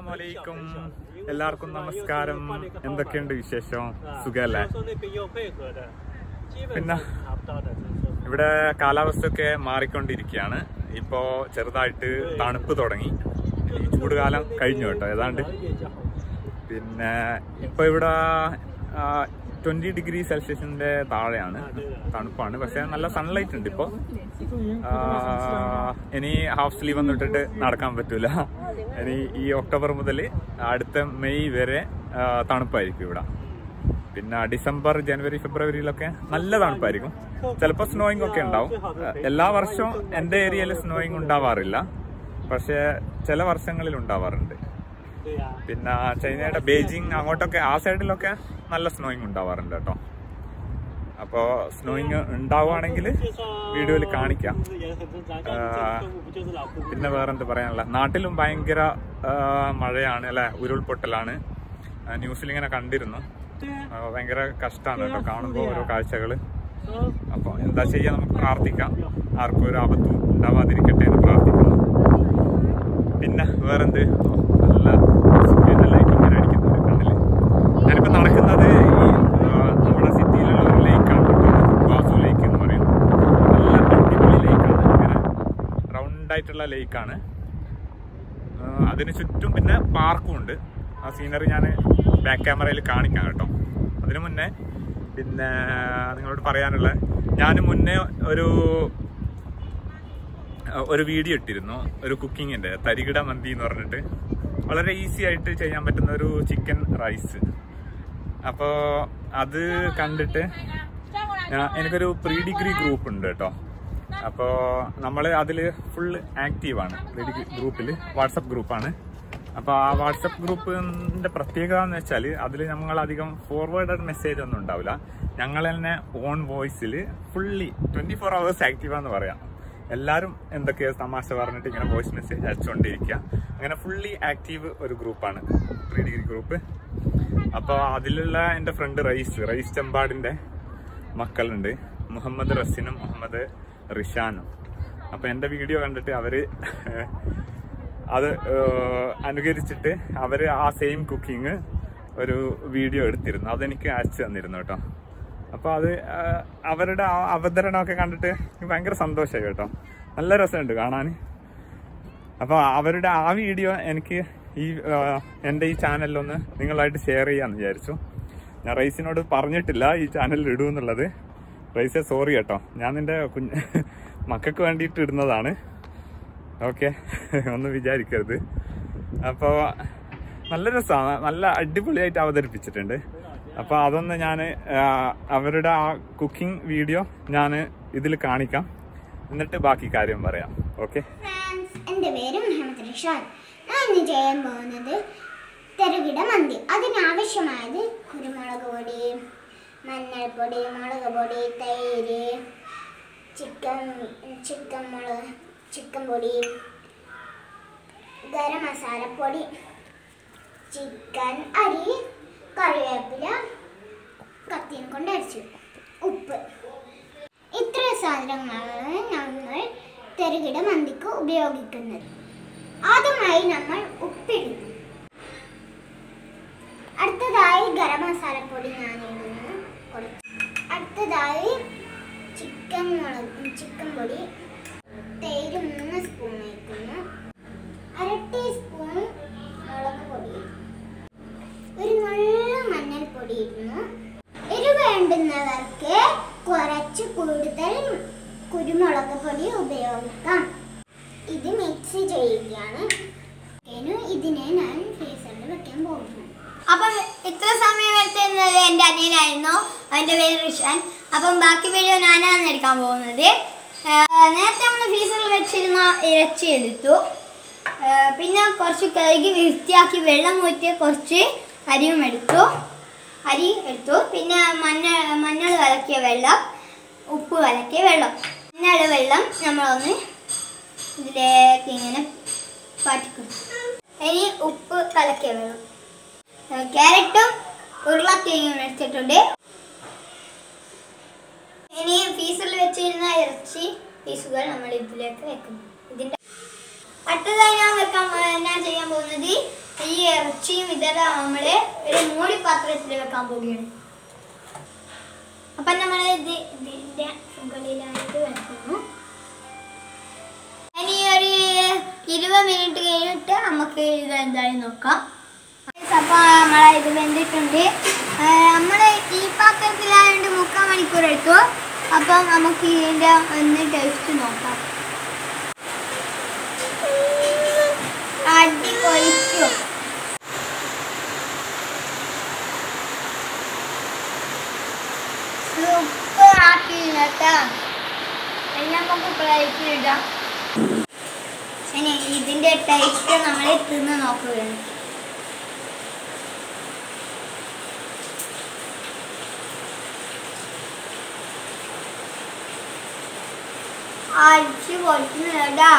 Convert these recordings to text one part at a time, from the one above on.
അസ്സലാമലൈക്കും എല്ലാവർക്കും നമസ്കാരം എന്തൊക്കെയുണ്ട് വിശേഷം സുഖല്ലേ 说那边要配合的，基本 പിന്നെ 上查不到的，就是说 ഇവിടെ കാലാവസ്ഥയൊക്കെ മാറിക്കൊണ്ടിരിക്കുകയാണ് ഇപ്പോ ചെറുതായിട്ട് തണുപ്പ് തുടങ്ങി ഈ ചൂടുകാലം കഴിഞ്ഞു കേട്ടോ ഏതാണ്ട് 一点就好。 പിന്നെ ഇപ്പൊ ഇവിടെ ട്വന്റി ഡിഗ്രി സെൽഷ്യസിന്റെ താഴെയാണ് തണുപ്പാണ് പക്ഷെ നല്ല സൺലൈറ്റ് ഉണ്ട് ഇപ്പോ ആ, ഇനി ഹാഫ് സ്ലീവ് ഒന്നും ഇട്ടിട്ട് നടക്കാൻ പറ്റൂല ഇനി ഈ ഒക്ടോബർ മുതൽ അടുത്ത മെയ് വരെ ആ, തണുപ്പായിരിക്കും ഇവിടെ പിന്നെ ഡിസംബർ ജനുവരി ഫെബ്രുവരിയിലൊക്കെ നല്ല തണുപ്പായിരിക്കും ചിലപ്പോൾ സ്നോയിങ് ഒക്കെ ഉണ്ടാവും ആ, എല്ലാ വർഷവും എന്റെ ഏരിയയിൽ സ്നോയിങ് ഉണ്ടാവാറില്ല പക്ഷെ ചില വർഷങ്ങളിൽ ഉണ്ടാവാറുണ്ട് 对呀、 പിന്നെ ചൈനയുടെ ബീജിങ് അങ്ങോട്ടൊക്കെ ആ സൈഡിലൊക്കെ നല്ല സ്നോയിങ് ഉണ്ടാവാറുണ്ട് കേട്ടോ അപ്പോ സ്നോയിങ് ഉണ്ടാവുകയാണെങ്കിൽ 介绍 വീഡിയോയിൽ കാണിക്കാം 就是也很正常，但是这个动物不就是老虎吗？ പിന്നെ വേറെന്ത് പറയാനുള്ള നാട്ടിലും ഭയങ്കര ആ, മഴയാണ് അല്ലെ ഉരുൾപൊട്ടലാണ് ആ, ന്യൂസിൽ ഇങ്ങനെ കണ്ടിരുന്നു 对啊， ആ, ഭയങ്കര കഷ്ടമാണ് കേട്ടോ കാണുമ്പോൾ ഓരോ കാഴ്ചകള് 说 അപ്പോൾ എന്താ ചെയ്യാ നമുക്ക് പ്രാർത്ഥിക്കാം ആർക്കും ഒരു ആപത്തും ഉണ്ടാവാതിരിക്കട്ടെ എന്ന് പ്രാർത്ഥിക്കുന്നു പിന്നെ വേറെന്ത് ഓ, നല്ല സൂര്യന്റെ ലൈറ്റ് ഇങ്ങനെ അടിക്കുന്നുണ്ട് കണ്ണില് ഞാനിപ്പോ നടക്കുന്നത് ഈ ആ, നമ്മുടെ സിറ്റിയിലുള്ള ഒരു ലേക്കാണ് വാസു ലേക്ക് എന്ന് പറയും നല്ല അടിപൊളി ലേക്കാണ് ഇങ്ങനെ റൗണ്ട് ആയിട്ടുള്ള ലേക്കാണ് അതിന് ചുറ്റും പിന്നെ പാർക്കും ഉണ്ട് ആ സീനറി ഞാൻ ബാക്ക് ക്യാമറയിൽ കാണിക്കാം കേട്ടോ അതിനു മുന്നേ പിന്നെ നിങ്ങളോട് പറയാനുള്ള ഞാൻ മുന്നേ ഒരു ഒരു വീഡിയോ ഇട്ടിരുന്നു ഒരു കുക്കിങ്ങിന്റെ തരികിട മന്തി എന്ന് പറഞ്ഞിട്ട് വളരെ ഈസി ആയിട്ട് ചെയ്യാൻ പറ്റുന്ന ഒരു ചിക്കൻ റൈസ് അപ്പോൾ അത് കണ്ടിട്ട് ഞാൻ- എനിക്കൊരു പ്രീ ഡിഗ്രി ഗ്രൂപ്പ് ഉണ്ട് കേട്ടോ അപ്പോൾ നമ്മൾ അതിൽ ഫുൾ ആക്റ്റീവാണ് പ്രീ ഡിഗ്രി ഗ്രൂപ്പിൽ വാട്സപ്പ് ഗ്രൂപ്പാണ് അപ്പോൾ ആ വാട്സപ്പ് ഗ്രൂപ്പിന്റെ പ്രത്യേകത എന്ന് വെച്ചാൽ അതിൽ നമ്മൾ അധികം ഫോർവേഡഡ് മെസ്സേജ് ഒന്നും ഉണ്ടാവില്ല ഞങ്ങൾ തന്നെ ഓൺ വോയിസിൽ ഫുള്ളി ട്വന്റി ഫോർ അവേഴ്സ് ആക്റ്റീവാന്ന് പറയാം എല്ലാവരും എന്തൊക്കെയോ തമാശ പറഞ്ഞിട്ട് ഇങ്ങനെ വോയിസ് മെസ്സേജ് അയച്ചുകൊണ്ടിരിക്കുക അങ്ങനെ ഫുള്ളി ആക്റ്റീവ് ഒരു ഗ്രൂപ്പാണ് പ്രീ ഡിഗ്രി ഗ്രൂപ്പ് അപ്പോൾ അതിലുള്ള എൻ്റെ ഫ്രണ്ട് റൈസ് റൈസ് ചെമ്പാടിൻ്റെ മക്കളുണ്ട് മുഹമ്മദ് റസിനും മുഹമ്മദ് റിഷാനും അപ്പോൾ എൻ്റെ വീഡിയോ കണ്ടിട്ട് അവര് അത് ഏഹ്, അനുകരിച്ചിട്ട് അവര് ആ സെയിം കുക്കിംഗ് ഒരു വീഡിയോ എടുത്തിരുന്നു അതെനിക്ക് അയച്ചു തന്നിരുന്നു കേട്ടോ അപ്പൊ അത് ആ, അവരുടെ ആ അവതരണമൊക്കെ കണ്ടിട്ട് എനിക്ക് ഭയങ്കര സന്തോഷമായി കേട്ടോ നല്ല രസമുണ്ട് കാണാൻ അപ്പൊ അവരുടെ ആ വീഡിയോ എനിക്ക് ഈ ആ, എൻ്റെ ഈ ചാനലിലൊന്ന് നിങ്ങളായിട്ട് ഷെയർ ചെയ്യാന്ന് വിചാരിച്ചു ഞാൻ റൈസിനോട് പറഞ്ഞിട്ടില്ല ഈ ചാനലിൽ ഇടുമെന്നുള്ളത് റൈസെ സോറി കേട്ടോ ഞാൻ നിന്റെ കുഞ്ഞ് മക്കൾക്ക് വേണ്ടിയിട്ട് ഇടുന്നതാണ് ഓക്കെ ഒന്നും വിചാരിക്കരുത് അപ്പോൾ നല്ല രസമാണ് നല്ല അടിപൊളിയായിട്ട് അവതരിപ്പിച്ചിട്ടുണ്ട് അപ്പോൾ അതൊന്ന് ഞാൻ അവരുടെ ആ കുക്കിംഗ് വീഡിയോ ഞാൻ ഇതിൽ കാണിക്കാം എന്നിട്ട് ബാക്കി കാര്യം പറയാം ഓക്കെ ഫ്രണ്ട്സ് എൻ്റെ പേര് മുഹമ്മദ് റിഷാൻ ഞാൻ ഇന്ന് ചെയ്യാൻ പോകുന്നത് തെറുകിട മന്തി അതിനാവശ്യമായത് കുരുമുളക് പൊടി മഞ്ഞൾപ്പൊടി മുളക് പൊടി തൈര് ചിക്കൻ ചിക്കൻ മുളക് ചിക്കൻ പൊടി ഗരം മസാലപ്പൊടി ചിക്കൻ അരി കറിവേപ്പില കത്തിനെ കൊണ്ട് അരച്ചു ഉപ്പ് ഇത്ര സാധനങ്ങളാണ് നമ്മൾ തെറുകിട മന്തിക്ക് ഉപയോഗിക്കുന്നത് ആദ്യമായി നമ്മൾ ഉപ്പിടുന്നു അടുത്തതായി ഗരം മസാലപ്പൊടി ഞാൻ ഇടുന്നു കുറച്ച് അടുത്തതായി ചിക്കൻ മുളക് ചിക്കൻ പൊടി തേര് മൂന്ന് സ്പൂൺ വയ്ക്കുന്നു അര ടീസ്പൂൺ മുളക് പൊടി ഒരു നുള്ള മഞ്ഞൾപ്പൊടി ഇടുന്നു എരിവ് വേണ്ടുന്നവർക്ക് കുറച്ച് കൂടുതൽ കുരുമുളക് പൊടി ഉപയോഗിക്കാം ഇത് മിക്സ് ചെയ്യുകയാണ് ഇനി ഇതിനെ ഞാൻ ഫ്രീസറിൽ വെക്കാൻ പോകുന്നു അപ്പം ഇത്ര സമയം എടുത്തിരുന്നത് എൻ്റെ അനിയനായിരുന്നു അവൻ്റെ പേര് റിഷാൻ അപ്പം ബാക്കി വീഡിയോ ഞാനാണ് എടുക്കാൻ പോകുന്നത് ആ, നേരത്തെ നമ്മൾ ഫ്രീസറിൽ വെച്ചിരുന്ന ഇറച്ചി എടുത്തു ആ, പിന്നെ കുറച്ച് കഴുകി വൃത്തിയാക്കി വെള്ളം ഊറ്റി കുറച്ച് അരിയും എടുത്തു അരി എടുത്തു പിന്നെ മഞ്ഞൾ മഞ്ഞൾ കലക്കിയ വെള്ളം ഉപ്പ് കലക്കിയ വെള്ളം മഞ്ഞൾ വെള്ളം നമ്മളൊന്ന് ഇതിലേക്ക് ഇങ്ങനെ പാറ്റിക്കൊടുത്തു ഇനി ഉപ്പ് കലക്കിയ വെള്ളം ക്യാരറ്റും ഉരുളക്കിഴങ്ങും എടുത്തിട്ടുണ്ട് ഇനി ഫീസിൽ വെച്ചിരുന്ന ഇറച്ചി പീസുകൾ നമ്മൾ ഇതിലേക്ക് വെക്കുന്നു ഇതിന്റെ അടുത്തതായി ഞാൻ വെക്കാൻ പോ- ഞാൻ ചെയ്യാൻ പോകുന്നത് ഈ ഇറച്ചിയും ഇതെല്ലാം നമ്മള് ഒരു മൂടി പാത്രത്തിൽ വെക്കാൻ പോവുകയാണ് അപ്പൊ നമ്മൾ ഇത് ഇതിന്റെ മുകളിലായിട്ട് വെക്കുന്നു ഇനി ഒരു ഇരുപത് മിനിറ്റ് കഴിഞ്ഞിട്ട് നമുക്ക് ഇത് എന്തായാലും നോക്കാം അപ്പൊ നമ്മളെ ഇത് വെന്തിട്ടുണ്ട് നമ്മൾ ഈ പാത്രത്തിലായതുകൊണ്ട് മുക്കാൽ മണിക്കൂർ എടുത്തു അപ്പം നമുക്ക് ഇതിന്റെ ഒന്ന് ടേസ്റ്റ് നോക്കാം അടിപൊളിക്കും സൂപ്പർ ആക്കി കേട്ടോ എല്ലാം നമുക്ക് പ്ലേറ്റിലിടാം ഇനി ഇതിന്റെ ടേസ്റ്റ് നമ്മൾ തിന്ന് നോക്കുകയാണ് അടിച്ചു പൊളിക്കുന്നു കേട്ടാ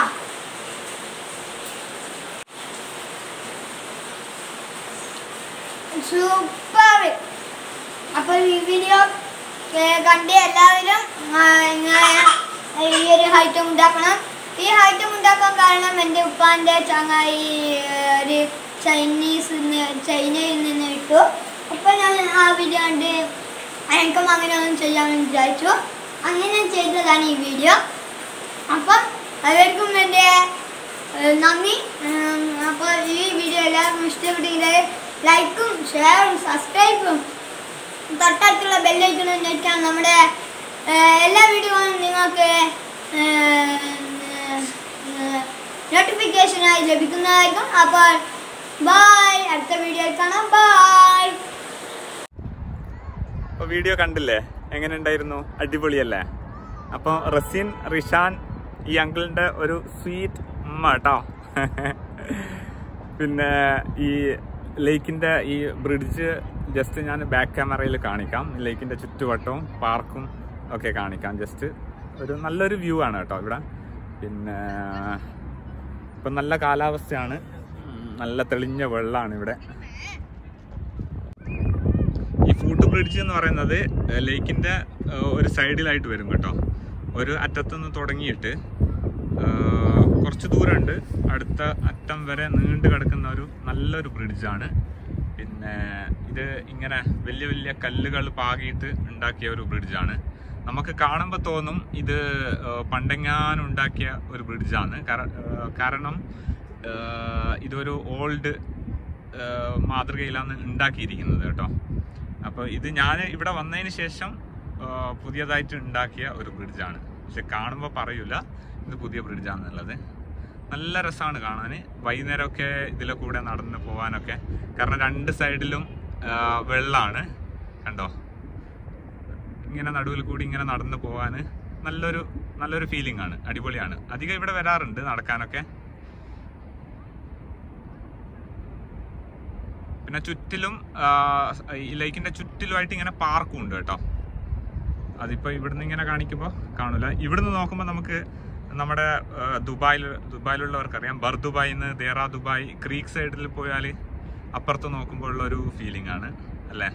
സൂപ്പർ അപ്പോൾ ഈ വീഡിയോ കണ്ട് എല്ലാവരും ആ, ഇങ്ങനെ ഈ ഒരു ഐറ്റം ഉണ്ടാക്കണം ഈ ഐറ്റം ഉണ്ടാക്കാൻ കാരണം എൻ്റെ ഉപ്പാൻ്റെ ചങ്ങായി ഏ, ഒരു ചൈനീസ് ചൈനയിൽ നിന്ന് ഇട്ടു അപ്പോൾ ഞാൻ ആ വീഡിയോ കണ്ട് എനിക്കും അങ്ങനെ ഒന്നും ചെയ്യാമെന്ന് വിചാരിച്ചു അങ്ങനെ ചെയ്തതാണ് ഈ വീഡിയോ അപ്പം അവർക്കും എൻ്റെ ഏ, നന്ദി ഉം, അപ്പോൾ ഈ വീഡിയോ എല്ലാവർക്കും ഇഷ്ടപ്പെട്ടെങ്കിൽ ലൈക്കും ഷെയറും സബ്സ്ക്രൈബും തൊട്ടടുത്തുള്ള ബെല്ലൈക്കണം ഞെക്കാൻ നമ്മുടെ ഏ, എല്ലാ വീഡിയോകളും നിങ്ങൾക്ക് നോട്ടിഫിക്കേഷനായി ലഭിക്കുന്നതായിരിക്കും അപ്പോൾ ബായ് അടുത്ത വീഡിയോയിൽ കാണാം ബായ് അപ്പൊ വീഡിയോ കണ്ടില്ലേ എങ്ങനെ ഉണ്ടായിരുന്നു അടിപൊളിയല്ലേ അപ്പൊ റസീൻ റിഷാൻ ഈ അങ്കിളിന്റെ ഒരു സ്വീറ്റ് ഉമ്മ കേട്ടോ പിന്നെ ഈ ലേക്കിന്റെ ഈ ബ്രിഡ്ജ് ജസ്റ്റ് ഞാൻ ബാക്ക് ക്യാമറയിൽ കാണിക്കാം ലേക്കിന്റെ ചുറ്റുവട്ടവും പാർക്കും ഒക്കെ കാണിക്കാം ജസ്റ്റ് ഒരു നല്ലൊരു വ്യൂ ആണ് കേട്ടോ ഇവിടെ പിന്നെ ഇപ്പം നല്ല കാലാവസ്ഥയാണ് ഉം, നല്ല തെളിഞ്ഞ വെള്ളമാണ് ഇവിടെ ഈ ഫൂട്ട് ബ്രിഡ്ജ് എന്ന് പറയുന്നത് ലേക്കിന്റെ ഏഹ്, ഒരു സൈഡിലായിട്ട് വരും കേട്ടോ ഒരു അറ്റത്തുനിന്ന് തുടങ്ങിയിട്ട് ഏഹ്, കുറച്ച് ദൂരമുണ്ട് അടുത്ത അറ്റം വരെ നീണ്ടു കിടക്കുന്ന ഒരു നല്ലൊരു ബ്രിഡ്ജാണ് പിന്നെ ഇത് ഇങ്ങനെ വലിയ വലിയ കല്ലുകൾ പാകിയിട്ട് ഉണ്ടാക്കിയ ഒരു ബ്രിഡ്ജാണ് നമുക്ക് കാണുമ്പോൾ തോന്നും ഇത് ഏഹ്, പണ്ടെങ്ങാനും ഉണ്ടാക്കിയ ഒരു ബ്രിഡ്ജാണ് കാര- ഏഹ്, കാരണം ഏഹ്, ഇതൊരു ഓൾഡ് മാതൃകയിലാണ് ഉണ്ടാക്കിയിരിക്കുന്നത് കേട്ടോ അപ്പോൾ ഇത് ഞാൻ ഇവിടെ വന്നതിന് ശേഷം ആ, പുതിയതായിട്ട് ഉണ്ടാക്കിയ ഒരു ബ്രിഡ്ജാണ് പക്ഷെ കാണുമ്പോൾ പറയൂല ഇത് പുതിയ ബ്രിഡ്ജാണെന്നുള്ളത് നല്ല രസമാണ് കാണാൻ വൈകുന്നേരമൊക്കെ ഇതിലെ കൂടെ നടന്ന് പോകാനൊക്കെ കാരണം രണ്ട് സൈഡിലും ആ, വെള്ളമാണ് കണ്ടോ ഇങ്ങനെ നടുവിൽ കൂടി ഇങ്ങനെ നടന്ന് പോകാൻ നല്ലൊരു നല്ലൊരു ഫീലിംഗ് ആണ് അടിപൊളിയാണ് അധികം ഇവിടെ വരാറുണ്ട് നടക്കാനൊക്കെ പിന്നെ ചുറ്റിലും ആ, ഈ ലേക്കിന്റെ ചുറ്റിലുമായിട്ട് ഇങ്ങനെ പാർക്കും ഉണ്ട് കേട്ടോ അതിപ്പോ ഇവിടുന്ന് ഇങ്ങനെ കാണിക്കുമ്പോൾ കാണൂല ഇവിടുന്ന് നോക്കുമ്പോൾ നമുക്ക് നമ്മുടെ ആ, ദുബായിൽ ദുബായിലുള്ളവർക്കറിയാം ബർ ദുബായിൽ നിന്ന് ദേറ ദുബായ് ക്രീക്ക് സൈഡിൽ പോയാൽ അപ്പുറത്ത് നോക്കുമ്പോൾ ഉള്ള ഒരു ഫീലിംഗ് ആണ് അല്ലേ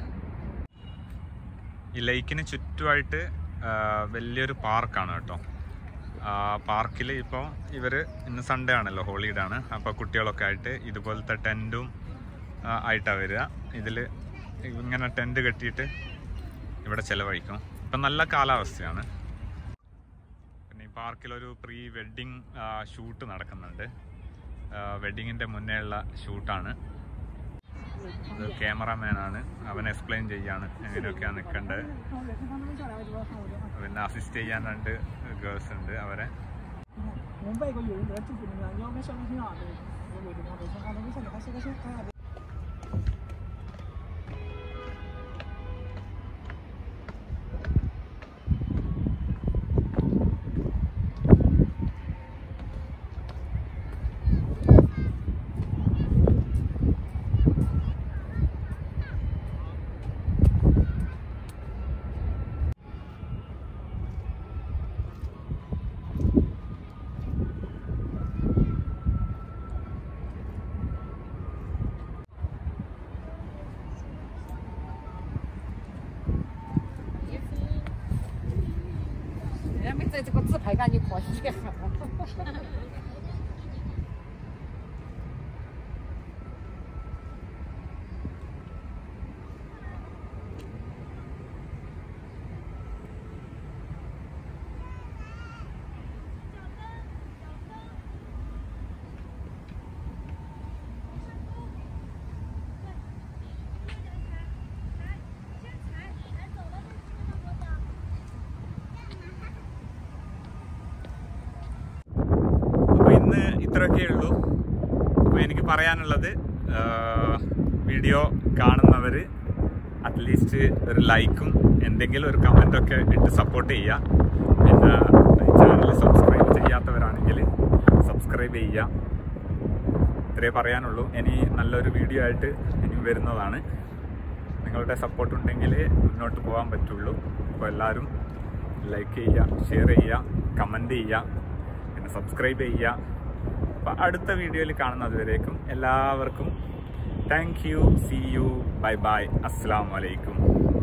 ഈ ലേക്കിന് ചുറ്റുമായിട്ട് ആ, വലിയൊരു പാർക്കാണ് കേട്ടോ പാർക്കിൽ ഇപ്പോൾ ഇവർ ഇന്ന് സൺഡേ ആണല്ലോ ഹോളിഡേ ആണ് അപ്പോൾ കുട്ടികളൊക്കെ ആയിട്ട് ഇതുപോലത്തെ ടെൻറ്റും ആയിട്ടാണ് വരിക ഇതിൽ ഇങ്ങനെ ടെൻറ്റ് കെട്ടിയിട്ട് ഇവിടെ ചിലവഴിക്കും ഇപ്പം നല്ല കാലാവസ്ഥയാണ് പിന്നെ ഈ പാർക്കിലൊരു പ്രീ വെഡ്ഡിങ് ഷൂട്ട് നടക്കുന്നുണ്ട് വെഡ്ഡിങ്ങിൻ്റെ മുന്നേ ഉള്ള ഷൂട്ടാണ് ഇത് ക്യാമറാമാനാണ് അവൻ എക്സ്പ്ലെയിൻ ചെയ്യാണ് എങ്ങനെയൊക്കെയാണ് നിൽക്കേണ്ടത് പിന്നെ അസിസ്റ്റ് ചെയ്യാൻ രണ്ട് ഗേൾസ് ഉണ്ട് അവരെ 我们外国有人得这个呢，你要买小明星啊，对，我为什么没说啊？那没事，你还是个先看下。 人家没在这个自拍杆，你可惜了。 ഇത്രയൊക്കെ ഉള്ളൂ അപ്പോൾ എനിക്ക് പറയാനുള്ളത് വീഡിയോ കാണുന്നവർ അറ്റ്ലീസ്റ്റ് ഒരു ലൈക്കും എന്തെങ്കിലും ഒരു കമൻറ്റൊക്കെ ഇട്ട് സപ്പോർട്ട് ചെയ്യുക പിന്നെ ചാനൽ സബ്സ്ക്രൈബ് ചെയ്യാത്തവരാണെങ്കിൽ സബ്സ്ക്രൈബ് ചെയ്യുക ഇത്രേ പറയാനുള്ളൂ ഇനി നല്ലൊരു വീഡിയോ ആയിട്ട് ഇനി വരുന്നതാണ് നിങ്ങളുടെ സപ്പോർട്ട് ഉണ്ടെങ്കിൽ മുന്നോട്ട് പോകാൻ പറ്റുള്ളൂ അപ്പോൾ എല്ലാവരും ലൈക്ക് ചെയ്യുക ഷെയർ ചെയ്യുക കമൻറ്റ് ചെയ്യുക പിന്നെ സബ്സ്ക്രൈബ് ചെയ്യുക അപ്പോൾ അടുത്ത വീഡിയോയിൽ കാണുന്നത് വരേക്കും എല്ലാവർക്കും thank you see you bye bye അസ്സാം വലൈക്കും